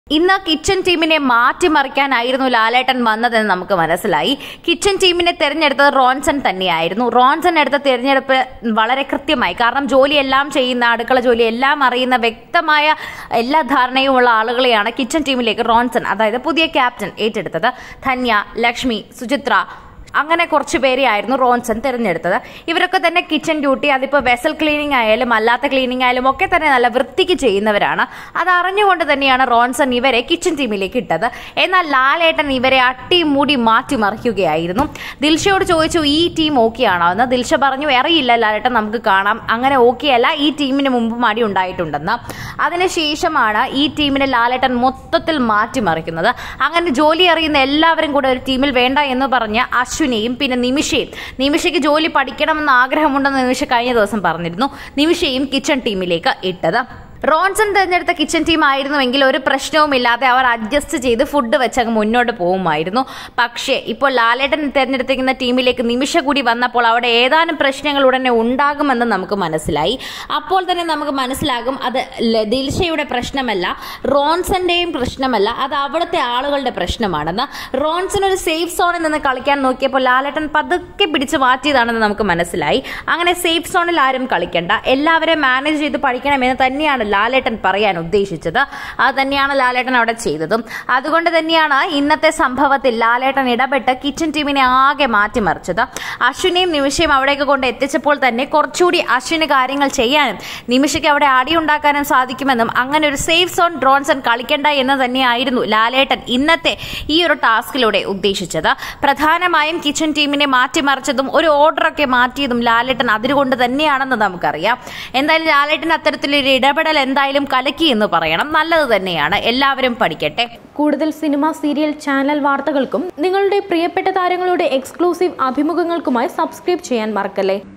ഇന്ന് കിച്ചൺ ടീമിനെ മാറ്റിമറിക്കാനായിരുന്നു ലാലേട്ടൻ വന്നതെന്ന് നമുക്ക് മനസ്സിലായി കിച്ചൺ ടീമിനെ തെരഞ്ഞെടുത്തത് റോൺസൺ തന്നെയായിരുന്നു റോൺസൺ എടുത്ത തിരഞ്ഞെടുപ്പ് വളരെ കൃത്യമായി കാരണം ജോലിയെല്ലാം ചെയ്യുന്ന അടുക്കള ജോലി എല്ലാം അറിയുന്ന വ്യക്തമായ എല്ലാ ധാരണയുമുള്ള ആളുകളെയാണ് കിച്ചൺ ടീമിലേക്ക് റോൺസൺ അതായത് പുതിയ ക്യാപ്റ്റൻ ഏറ്റെടുത്തത് ധന്യ ലക്ഷ്മി സുചിത്ര അങ്ങനെ കുറച്ച് പേരെയായിരുന്നു റോൺസൺ തിരഞ്ഞെടുത്തത് ഇവരൊക്കെ തന്നെ കിച്ചൺ ഡ്യൂട്ടി അതിപ്പോൾ വെസൽ ക്ലീനിങ് ആയാലും അല്ലാത്ത ക്ലീനിങ് ആയാലും ഒക്കെ തന്നെ നല്ല വൃത്തിക്ക് ചെയ്യുന്നവരാണ് അത് അറിഞ്ഞുകൊണ്ട് തന്നെയാണ് റോൺസൺ ഇവരെ കിച്ചൺ ടീമിലേക്ക് ഇട്ടത് എന്നാൽ ലാലേട്ടൻ ഇവരെ അട്ടിമൂടി മാറ്റിമറിക്കുകയായിരുന്നു ദിൽഷയോട് ചോദിച്ചു ഈ ടീം ഓക്കെ ആണോ എന്ന് ദിൽഷ പറഞ്ഞു അറിയില്ല ലാലേട്ടൻ നമുക്ക് കാണാം അങ്ങനെ ഓക്കെ അല്ല ഈ ടീമിന് മുമ്പും അടി ഉണ്ടായിട്ടുണ്ടെന്ന് അതിനുശേഷമാണ് ഈ ടീമിനെ ലാലേട്ടൻ മൊത്തത്തിൽ മാറ്റിമറിക്കുന്നത് അങ്ങനെ ജോലി അറിയുന്ന എല്ലാവരും കൂടെ ഒരു ടീമിൽ വേണ്ട എന്ന് പറഞ്ഞ് അശ്വിനെയും പിന്നെ നിമിഷയും നിമിഷയ്ക്ക് ജോലി പഠിക്കണമെന്ന് ആഗ്രഹമുണ്ടെന്ന് നിമിഷ കഴിഞ്ഞ ദിവസം പറഞ്ഞിരുന്നു നിമിഷയും കിച്ചൺ ടീമിലേക്ക് ഇട്ടത് റോൺസൺ തിരഞ്ഞെടുത്ത കിച്ചൺ ടീം ആയിരുന്നുവെങ്കിൽ ഒരു പ്രശ്നവുമില്ലാതെ അവർ അഡ്ജസ്റ്റ് ചെയ്ത് ഫുഡ് വെച്ച് അങ്ങ് മുന്നോട്ട് പോകുമായിരുന്നു പക്ഷേ ഇപ്പോൾ ലാലേട്ടൻ തിരഞ്ഞെടുത്തിരിക്കുന്ന ടീമിലേക്ക് നിമിഷ കൂടി വന്നപ്പോൾ അവിടെ ഏതാനും പ്രശ്നങ്ങൾ ഉടനെ ഉണ്ടാകുമെന്ന് നമുക്ക് മനസ്സിലായി അപ്പോൾ തന്നെ നമുക്ക് മനസ്സിലാകും അത് ല- ദിൽഷയുടെ പ്രശ്നമല്ല റോൺസന്റെയും പ്രശ്നമല്ല അത് അവിടുത്തെ ആളുകളുടെ പ്രശ്നമാണെന്ന് റോൺസൺ ഒരു സേഫ് സോണിൽ നിന്ന് കളിക്കാൻ നോക്കിയപ്പോൾ ലാലേട്ടൻ പതുക്കെ പിടിച്ച് മാറ്റിയതാണെന്ന് നമുക്ക് മനസ്സിലായി അങ്ങനെ സേഫ് സോണിൽ ആരും കളിക്കണ്ട എല്ലാവരെയും മാനേജ് ചെയ്ത് പഠിക്കണമെന്ന് തന്നെയാണ് ലാലേട്ടൻ പറയാൻ ഉദ്ദേശിച്ചത് അത് തന്നെയാണ് ലാലേട്ടൻ അവിടെ ചെയ്തതും അതുകൊണ്ട് തന്നെയാണ് ഇന്നത്തെ സംഭവത്തിൽ ലാലേട്ടൻ ഇടപെട്ട് കിച്ചൺ ടീമിനെ ആകെ മാറ്റിമറിച്ചത് അശ്വിനെയും നിമിഷയും അവിടേക്ക് കൊണ്ട് എത്തിച്ചപ്പോൾ തന്നെ കുറച്ചുകൂടി അശ്വിന് കാര്യങ്ങൾ ചെയ്യാനും നിമിഷയ്ക്ക് അവിടെ അടിയുണ്ടാക്കാനും സാധിക്കുമെന്നും അങ്ങനെ ഒരു സേഫ് സോൺ ഡ്രോൺസൺ കളിക്കണ്ട എന്ന് തന്നെയായിരുന്നു ലാലേട്ടൻ ഇന്നത്തെ ഈ ഒരു ടാസ്കിലൂടെ ഉദ്ദേശിച്ചത് പ്രധാനമായും കിച്ചൺ ടീമിനെ മാറ്റിമറിച്ചതും ഒരു ഓർഡറൊക്കെ മാറ്റിയതും ലാലേട്ടൻ അതിനുകൊണ്ട് തന്നെയാണെന്ന് നമുക്കറിയാം എന്തായാലും ലാലേട്ടൻ അത്തരത്തിലൊരു ഇടപെടൽ എന്തായാലും കലക്കി എന്ന് പറയണം നല്ലത് തന്നെയാണ് എല്ലാവരും പഠിക്കട്ടെ കൂടുതൽ സിനിമ സീരിയൽ ചാനൽ വാർത്തകൾക്കും നിങ്ങളുടെ പ്രിയപ്പെട്ട താരങ്ങളുടെ എക്സ്ക്ലൂസീവ് അഭിമുഖങ്ങൾക്കുമായി സബ്സ്ക്രൈബ് ചെയ്യാൻ മറക്കല്ലേ